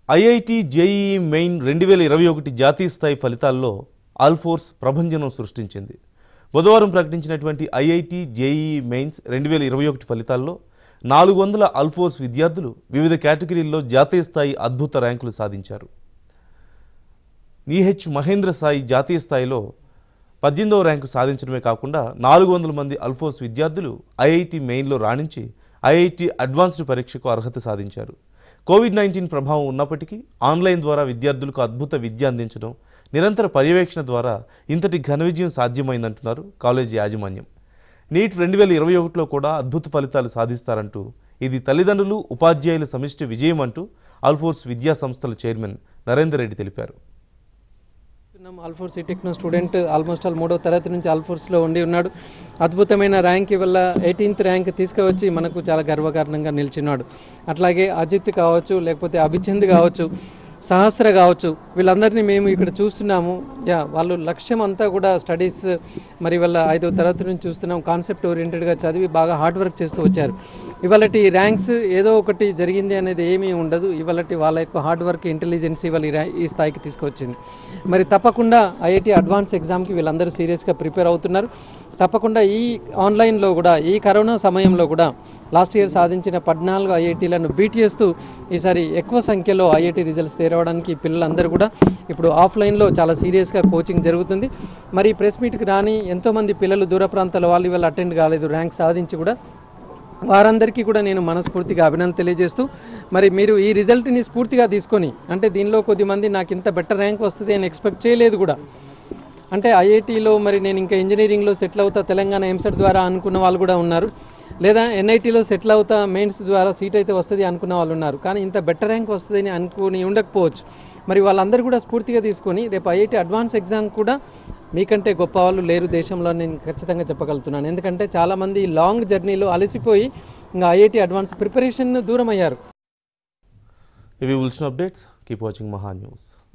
IIT JEE main రెండు వేల ఇరవై ఒకటి జాతీయ స్థాయి ఫలితాల్లో ఆల్ఫోర్స్ ప్రభంజనం సృష్టించింది బుధవారం ప్రకటించినటువంటి ఐఐటి జేఈఈ మెయిన్స్ రెండు వేల ఇరవై ఒకటి ఫలితాల్లో నాలుగు వందల అల్ఫోర్స్ విద్యార్థులు వివిధ కేటగిరీల్లో జాతీయ స్థాయి అద్భుత ర్యాంకులు సాధించారు నీహెచ్ మహేంద్ర సాయి జాతీయ స్థాయిలో పద్దెనిమిదవ ర్యాంకు సాధించడమే కాకుండా నాలుగు వందల మంది అల్ఫోర్స్ విద్యార్థులు ఐఐటి మెయిన్లో రాణించి ఐఐటి అడ్వాన్స్డ్ పరీక్షకు అర్హత సాధించారు కోవిడ్ నైన్టీన్ ప్రభావం ఉన్నప్పటికీ ఆన్లైన్ ద్వారా విద్యార్థులకు అద్భుత విద్య అందించడం నిరంతర పర్యవేక్షణ ద్వారా ఇంతటి ఘన విజయం సాధ్యమైందంటున్నారు కాలేజీ యాజమాన్యం నీట్ రెండు వేల ఇరవై ఒకటిలో కూడా అద్భుత ఫలితాలు సాధిస్తారంటూ ఇది తల్లిదండ్రులు ఉపాధ్యాయుల సమిష్టి విజయం అంటూ అల్ఫోర్స్ విద్యా సంస్థల చైర్మన్ నరేందర్ రెడ్డి తెలిపారు చూస్తున్నాం ఆల్ఫోర్స్ ఈ టెక్నో స్టూడెంట్ ఆల్మోస్ట్ ఆల్ మూడో తరగతి నుంచి ఆల్ఫోర్స్లో ఉండి ఉన్నాడు అద్భుతమైన ర్యాంక్ వల్ల ఎయిటీన్త్ ర్యాంక్ తీసుకువచ్చి మనకు చాలా గర్వకారణంగా నిలిచినాడు అట్లాగే అజిత్ కావచ్చు లేకపోతే అభిచంద్ కావచ్చు సహస్ర కావచ్చు వీళ్ళందరినీ మేము ఇక్కడ చూస్తున్నాము యా వాళ్ళు లక్ష్యం అంతా కూడా స్టడీస్ మరి వాళ్ళ ఐదో తరగతి నుంచి చూస్తున్నాం కాన్సెప్ట్ ఓరియంటెడ్గా చదివి బాగా హార్డ్ వర్క్ చేస్తూ వచ్చారు ఇవాళటి ర్యాంక్స్ ఏదో ఒకటి జరిగింది అనేది ఏమీ ఉండదు ఇవాళటి వాళ్ళ యొక్క హార్డ్ వర్క్ ఇంటెలిజెన్స్ ఇవాళ ఈ ర్యా- ఈ స్థాయికి తీసుకొచ్చింది మరి తప్పకుండా ఐఐటి అడ్వాన్స్ ఎగ్జామ్కి వీళ్ళందరూ సీరియస్గా ప్రిపేర్ అవుతున్నారు తప్పకుండా ఈ ఆన్లైన్లో కూడా ఈ కరోనా సమయంలో కూడా లాస్ట్ ఇయర్ సాధించిన పద్నాలుగు ఐఐటీలను బీట్ చేస్తూ ఈసారి ఎక్కువ సంఖ్యలో ఐఐటి రిజల్ట్స్ తేరవడానికి పిల్లలందరూ కూడా ఇప్పుడు ఆఫ్లైన్లో చాలా సీరియస్గా కోచింగ్ జరుగుతుంది మరి ప్రెస్ మీట్కి రాని ఎంతోమంది పిల్లలు దూర ప్రాంతాల వాళ్ళు ఇవాళ అటెండ్ కాలేదు ర్యాంక్ సాధించి కూడా వారందరికీ కూడా నేను మనస్ఫూర్తిగా అభినందన తెలియజేస్తూ మరి మీరు ఈ రిజల్ట్ని స్ఫూర్తిగా తీసుకొని అంటే దీనిలో కొద్దిమంది నాకు ఇంత బెటర్ ర్యాంక్ వస్తుంది అని ఎక్స్పెక్ట్ చేయలేదు కూడా అంటే ఐఐటీలో మరి నేను ఇంకా ఇంజనీరింగ్లో సెటిల్ అవుతా తెలంగాణ ఎంసెట్ ద్వారా అనుకున్న వాళ్ళు కూడా ఉన్నారు లేదా ఎన్ఐటీలో సెటిల్ అవుతా మెయిన్స్ ద్వారా సీట్ అయితే వస్తుంది అనుకున్న వాళ్ళు ఉన్నారు కానీ ఇంత బెటర్ ర్యాంక్ వస్తుందని అనుకుని ఉండకపోవచ్చు మరి వాళ్ళందరూ కూడా స్ఫూర్తిగా తీసుకొని రేపు ఐఐటి అడ్వాన్స్ ఎగ్జామ్ కూడా మీకంటే గొప్ప వాళ్ళు లేరు దేశంలో నేను ఖచ్చితంగా చెప్పగలుగుతున్నాను ఎందుకంటే చాలామంది లాంగ్ జర్నీలో అలసిపోయి ఇంకా ఐఐటి అడ్వాన్స్ ప్రిపరేషన్ దూరం అయ్యారు ఇవి ఉల్చిన updates keep watching Maha news